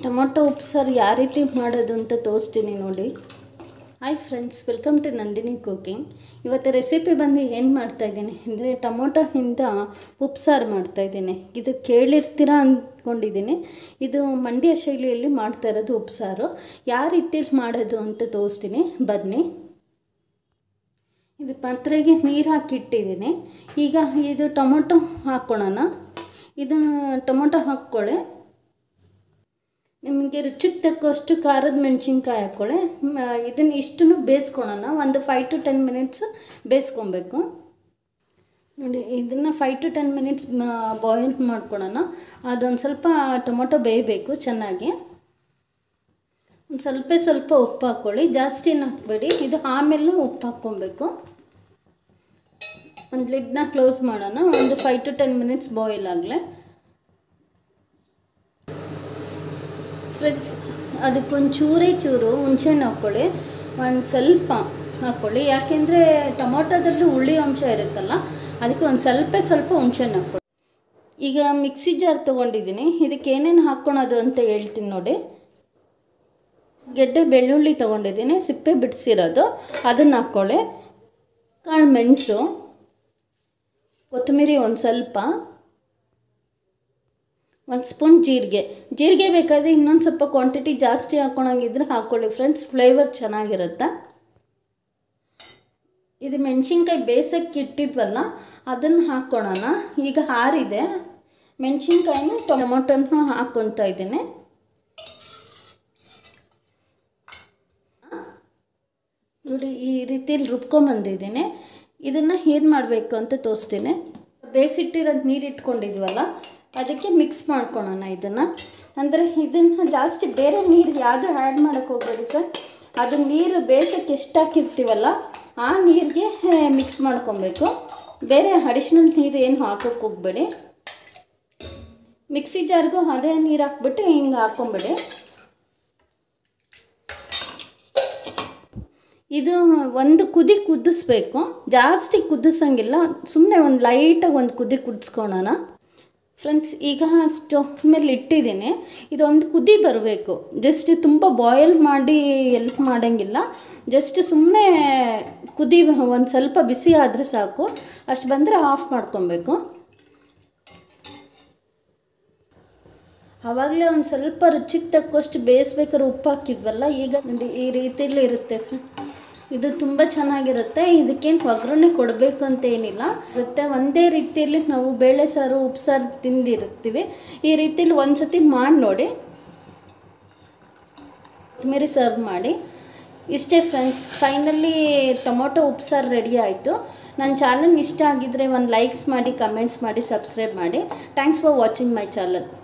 tomato ಉಪ್ಸಾರು ಯಾವ ರೀತಿ ಮಾಡೋದು ಅಂತ ತೋರಿಸ್ತೀನಿ ನೋಡಿ hi friends welcome to Nandini cooking ಇವತ್ತು ರೆಸಿಪಿ ಬಂದು ಏನು ಮಾಡ್ತಾಯಿದ್ದೀನಿ ಅಂದರೆ ಟೊಮೊಟೊಯಿಂದ ಉಪ್ಸಾರು ಮಾಡ್ತಾಯಿದ್ದೀನಿ ಇದು ಕೇಳಿರ್ತೀರಾ ಅಂದ್ಕೊಂಡಿದ್ದೀನಿ ಇದು ಮಂಡ್ಯ ಶೈಲಿಯಲ್ಲಿ ಮಾಡ್ತಾ ಇರೋದು ಉಪ್ಸಾರು ಯಾವ ರೀತಿಯಲ್ಲಿ ಮಾಡೋದು ಅಂತ ತೋರಿಸ್ತೀನಿ ಬನ್ನಿ ಇದು ಪಾತ್ರೆಗೆ ನೀರು ಹಾಕಿಟ್ಟಿದ್ದೀನಿ ಈಗ ಇದು ಟೊಮೊಟೊ ಹಾಕ್ಕೊಳ್ಳೋಣ ಇದನ್ನು ಟೊಮೊಟೊ ಹಾಕ್ಕೊಳ್ಳಿ ನಿಮಗೆ ರುಚಿಗೆ ತಕ್ಕಷ್ಟು ಖಾರದ ಮೆಣಸಿನ್ಕಾಯಿ ಹಾಕ್ಕೊಳ್ಳಿ ಇದನ್ನು ಇಷ್ಟನ್ನು ಬೇಯಿಸ್ಕೊಳ್ಳೋಣ ಒಂದು ಫೈವ್ ಟು ಟೆನ್ ಮಿನಿಟ್ಸ್ ಬೇಯಿಸ್ಕೊಬೇಕು ನೋಡಿ ಇದನ್ನು five to ten minutes boil ಮಾಡ್ಕೊಳ್ಳೋಣ ಅದೊಂದು ಸ್ವಲ್ಪ ಟೊಮೊಟೊ ಬೇಯಬೇಕು ಚೆನ್ನಾಗಿ ಒಂದು ಸ್ವಲ್ಪ ಸ್ವಲ್ಪ ಉಪ್ಪು ಹಾಕ್ಕೊಳ್ಳಿ ಜಾಸ್ತಿನ ಹಾಕಬೇಡಿ ಇದು ಆಮೇಲೆ ಉಪ್ಪು ಹಾಕ್ಕೊಬೇಕು ಒಂದು ಲಿಡ್ನ ಕ್ಲೋಸ್ ಮಾಡೋಣ ಒಂದು five to ten minutes boil ಆಗಲೇ ಫ್ರಿಡ್ಜ್ ಅದಕ್ಕೊಂದು ಚೂರೇ ಚೂರು ಹುಣಸೆಹಣ್ಣು ಹಾಕ್ಕೊಳ್ಳಿ ಒಂದು ಸ್ವಲ್ಪ ಹಾಕ್ಕೊಳ್ಳಿ ಯಾಕೆಂದರೆ ಟೊಮೊಟೊದಲ್ಲಿ ಹುಳಿ ಅಂಶ ಇರುತ್ತಲ್ಲ ಅದಕ್ಕೆ ಒಂದು ಸ್ವಲ್ಪ ಸ್ವಲ್ಪ ಹುಣಸೆಹಣ್ಣು ಹಾಕ್ಕೊಳ್ಳಿ ಈಗ ಮಿಕ್ಸಿ ಜಾರ್ ತೊಗೊಂಡಿದ್ದೀನಿ ಇದಕ್ಕೆ ಏನೇನು ಹಾಕ್ಕೊಳೋದು ಅಂತ ಹೇಳ್ತೀನಿ ನೋಡಿ ಗೆಡ್ಡೆ ಬೆಳ್ಳುಳ್ಳಿ ತೊಗೊಂಡಿದ್ದೀನಿ ಸಿಪ್ಪೆ ಬಿಡಿಸಿರೋದು ಅದನ್ನು ಹಾಕ್ಕೊಳ್ಳಿ ಕಾಳು ಮೆಣಸು ಕೊತ್ತಂಬರಿ ಒಂದು ಸ್ವಲ್ಪ ಒಂದು ಸ್ಪೂನ್ ಜೀರಿಗೆ ಜೀರಿಗೆ ಬೇಕಾದರೆ ಇನ್ನೊಂದು ಸ್ವಲ್ಪ ಕ್ವಾಂಟಿಟಿ ಜಾಸ್ತಿ ಹಾಕ್ಕೊಳಂಗಿದ್ರೆ ಹಾಕ್ಕೊಳ್ಳಿ ಫ್ರೆಂಡ್ಸ್ ಫ್ಲೇವರ್ ಚೆನ್ನಾಗಿರುತ್ತೆ ಇದು ಮೆಣಸಿನ್ಕಾಯಿ ಬೇಯಿಸೋಕ್ಕೆ ಇಟ್ಟಿದ್ವಲ್ಲ ಅದನ್ನು ಹಾಕ್ಕೊಳ್ಳೋಣ ಈಗ ಹಾರಿದೆ ಮೆಣಸಿನ್ಕಾಯಿನ ಟೊಮೊಟೊನ ಹಾಕ್ಕೊತಾ ಇದ್ದೀನಿ ನೋಡಿ ಈ ರೀತಿಯಲ್ಲಿ ರುಬ್ಕೊಂಬಂದಿದ್ದೀನಿ ಇದನ್ನು ಏನು ಮಾಡಬೇಕು ಅಂತ ತೋರಿಸ್ತೀನಿ ಬೇಯಿಸಿಟ್ಟಿರೋದು ನೀರು ಇಟ್ಕೊಂಡಿದ್ವಲ್ಲ ಅದಕ್ಕೆ ಮಿಕ್ಸ್ ಮಾಡ್ಕೊಳ್ಳೋಣ ಇದನ್ನು ಅಂದರೆ ಇದನ್ನು ಜಾಸ್ತಿ ಬೇರೆ ನೀರು ಯಾವುದು ಆ್ಯಡ್ ಮಾಡೋಕ್ಕೆ ಹೋಗ್ಬೇಡಿ ಸರ್ ಅದು ನೀರು ಬೇಯಿಸೋಕ್ಕೆ ಎಷ್ಟು ಹಾಕಿರ್ತೀವಲ್ಲ ಆ ನೀರಿಗೆ ಮಿಕ್ಸ್ ಮಾಡ್ಕೊಬೇಕು ಬೇರೆ ಅಡಿಷ್ನಲ್ ನೀರು ಏನು ಹಾಕೋಕ್ಕೆ ಹೋಗಬೇಡಿ ಮಿಕ್ಸಿ ಜಾರ್ಗೂ ಅದೇ ನೀರು ಹಾಕ್ಬಿಟ್ಟು ಹಿಂಗೆ ಹಾಕ್ಕೊಂಬೇಡಿ ಇದು ಒಂದು ಕುದಿ ಕುದಿಸ್ಬೇಕು ಜಾಸ್ತಿ ಕುದಿಸಂಗಿಲ್ಲ ಸುಮ್ಮನೆ ಒಂದು ಲೈಟಾಗಿ ಒಂದು ಕುದಿ ಕುದಿಸ್ಕೊಳೋಣ ಫ್ರೆಂಡ್ಸ್ ಈಗ ಸ್ಟವ್ ಮೇಲೆ ಇಟ್ಟಿದ್ದೀನಿ ಇದೊಂದು ಕುದಿ ಬರಬೇಕು ಜಸ್ಟ್ ತುಂಬ ಬಾಯ್ಲ್ ಮಾಡಿ ಎಲ್ಪ್ ಮಾಡೋಂಗಿಲ್ಲ ಜಸ್ಟ್ ಸುಮ್ಮನೆ ಕುದಿ ಒಂದು ಸ್ವಲ್ಪ ಬಿಸಿ ಆದರೆ ಸಾಕು ಅಷ್ಟು ಬಂದರೆ ಆಫ್ ಮಾಡ್ಕೊಬೇಕು ಆವಾಗಲೇ ಒಂದು ಸ್ವಲ್ಪ ರುಚಿಗೆ ತಕ್ಕಷ್ಟು ಬೇಯಿಸ್ಬೇಕಾದ್ರೆ ಉಪ್ಪು ಹಾಕಿದ್ವಲ್ಲ ಈಗ ನೋಡಿ ಈ ರೀತಿಯಲ್ಲಿ ಇರುತ್ತೆ ಇದು ತುಂಬ ಚೆನ್ನಾಗಿರುತ್ತೆ ಇದಕ್ಕೇನು ಒಗ್ಗರಣೆ ಕೊಡಬೇಕು ಅಂತ ಏನಿಲ್ಲ ಮತ್ತೆ ಒಂದೇ ರೀತಿಯಲ್ಲಿ ನಾವು ಬೇಳೆ ಸಾರು ಉಪ್ಸಾರು ತಿಂದಿರ್ತೀವಿ ಈ ರೀತಿಯಲ್ಲಿ ಒಂದು ಸತಿ ಮಾಡಿ ನೋಡಿ ಕೊತ್ತಂಬರಿ ಸರ್ವ್ ಮಾಡಿ ಇಷ್ಟೇ ಫ್ರೆಂಡ್ಸ್ ಫೈನಲಿ ಟೊಮೊಟೊ ಉಪ್ಸಾರು ರೆಡಿ ಆಯಿತು ನನ್ನ ಚಾನಲ್ ಇಷ್ಟ ಆಗಿದ್ದರೆ ಒಂದು ಲೈಕ್ಸ್ ಮಾಡಿ ಕಮೆಂಟ್ಸ್ ಮಾಡಿ ಸಬ್ಸ್ಕ್ರೈಬ್ ಮಾಡಿ thanks for watching my channel